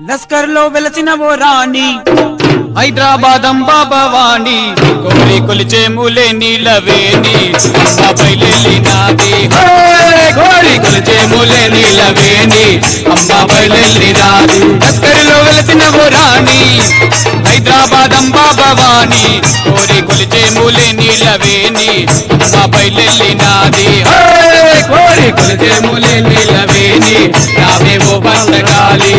లస్కర్ లో వెలసిన ఓ రాణి హైదరాబాద్ అంబా భవాని కోరి కొలిచే మూలే నీలవేణి అమ్మాపై నాది కోరి కొలిచే మూలే నీలవేణి అమ్మాపై నాది లస్కరిలో వెలసిన ఓ రాణి హైదరాబాద్ అంబా భవాని కోరి కొలిచే మూలే నీలవేణి అమ్మాపై నాది కోరి కొలిచే మూలే నీలవేణి నావేవో బంధకాలి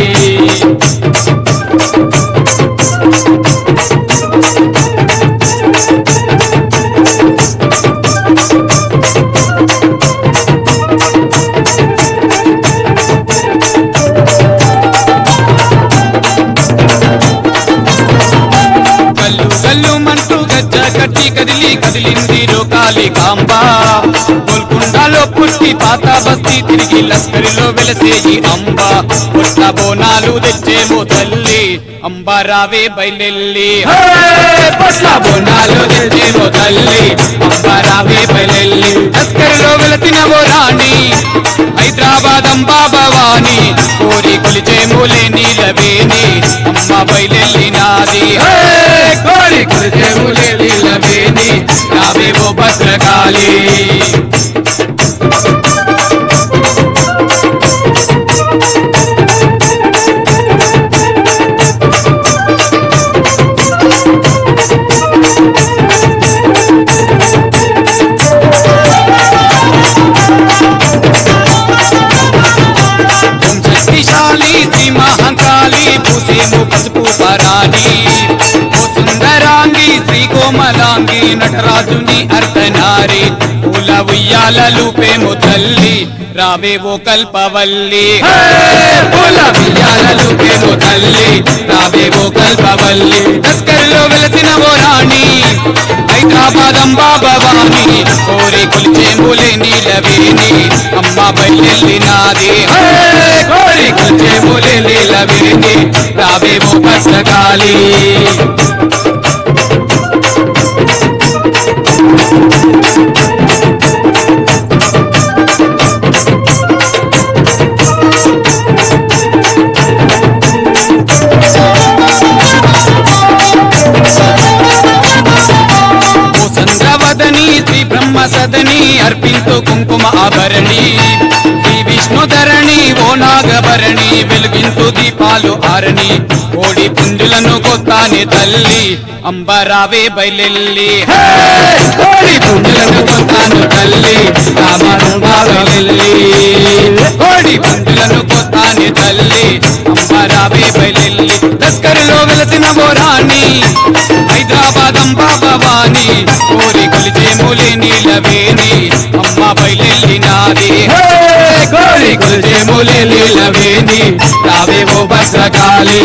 కల్లు కల్లు మంటూ గజ్జ కట్టి కదిలి కదిలింది రోకాలి కాంబ గోల్కొండలో పుట్టి పాత బస్తీ తిరిగి లస్కరిలో వెలసేయి అంబ పుట్ట బోనాలు తెచ్చేమో తల్లి అంబ రావే బయలెల్లి పుట్ల బోనాలు తెచ్చేమో తల్లి అంబ రావే బయలెల్లి లస్కరిలో వెలసిన ఓ రాణి హైదరాబాద్ అంబా భవాని కోరి కొలిచే మూలే నీలవేణి అమ్మ బయలెల్లి నాది కోరి కొలిచే మూలే నీలవేణి నావేవో భద్రకాళి ఓం శక్తిశాలి శ్రీ మహంకాళి పూసేము పసుపు పరాణి ఓ సుందరాంగి శ్రీ కోమలాంగి నటరాజుని అర్ధనారి పూల ఉయ్యాలలు పేము తల్లి రావే ఓ కల్పవల్లి హే! పూల ఉయ్యాలలు పేము తల్లి రావే ఓ కల్పవల్లి తస్కరిలో వెలసిన ఓ రాణి హైదరాబాద్ అంబా భవాని కోరి కొలిచే మూలే నీలవేణి అమ్మ బయలెల్లి నాది హే! కోరి కొలిచే మూలే నీలవేణి రావేమో భద్రకాళి ఓ చంద్రవదని శ్రీ బ్రహ్మ సదని అర్పింతు కుంకుమ ఆభరణి శ్రీ విష్ణుధరణి ఓ నాగభరణి వెలుగింతు దీపాలు ఆరణి కోడి పుంజులను కొత్తాని తల్లి అంబరావే బయలెల్లి హే! కోడి పుంజులను కొత్తాను తల్లి రామరంబావెల్లి కోడి పుంజులను కొత్తాని తల్లి అంబరావే బయలెల్లి తస్కరిలో వెలసిన ఓ రాణి హైదరాబాద్ అంబా భవాని కోరి కొలిచే మూలే నీలవేణి అమ్మ బయలెల్లి నాది హే! కోరి కొలిచే మూలే నీలవేణి రావేవో భద్రకాళి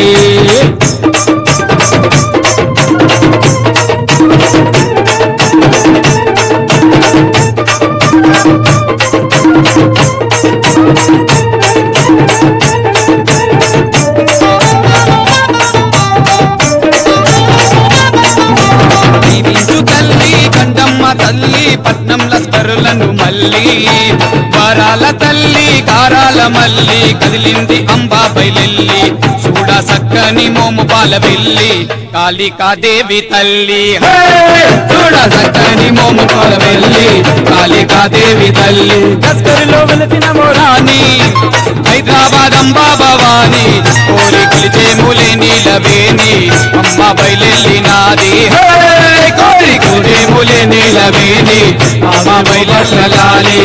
దీవించు తల్లి కండమ్మ తల్లి పట్నం లస్కరులను మల్లి వరాల తల్లి కారాల మల్లి కదిలింది అంబా బయలెల్లి చూడ సక్కని మోము పాల వెళ్ళి కాళికాదేవి తల్లి హే! చూడ సక్కని మోము పాల వెళ్ళి కాళికాదేవి తల్లి లస్కరులో వెలిసిన మోరాని హైదరాబాద్ అంబా భవాని కోరి కొలిచే మూలే నీలవేణి అమ్మ బయలెల్లి నాది హే! కోరి కొలిచే మూలే నీలవేణి అమ్మ బయలెల్లాలి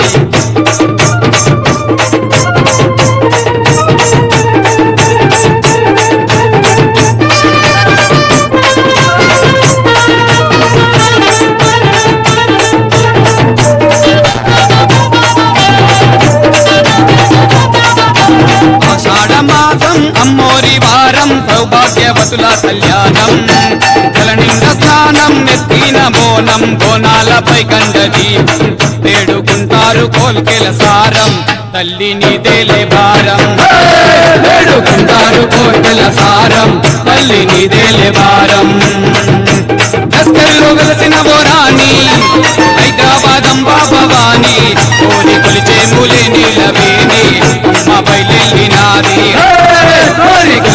ఆషాఢ మాసం అమ్మోరి వారం సౌభాగ్యవతుల కళ్యాణం జలనింద స్నానం నెత్తిన బోనం బోనాలపై కండది వేడుకుంటారు కోల్కెల సారం తల్లిని దేలే భారం వేడుకుంటారు కోల్కెల సారం తల్లిని దేలే భారం లస్కర్లో వెలసిన బోరాని హైదరాబాద్ అంబా భవాని కోరి కొలిచే మూలే నీలవేణి అమ్మ బయలెల్లి నాది కోరి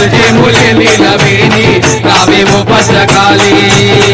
నీలవేణి రావేవో భద్రకాళి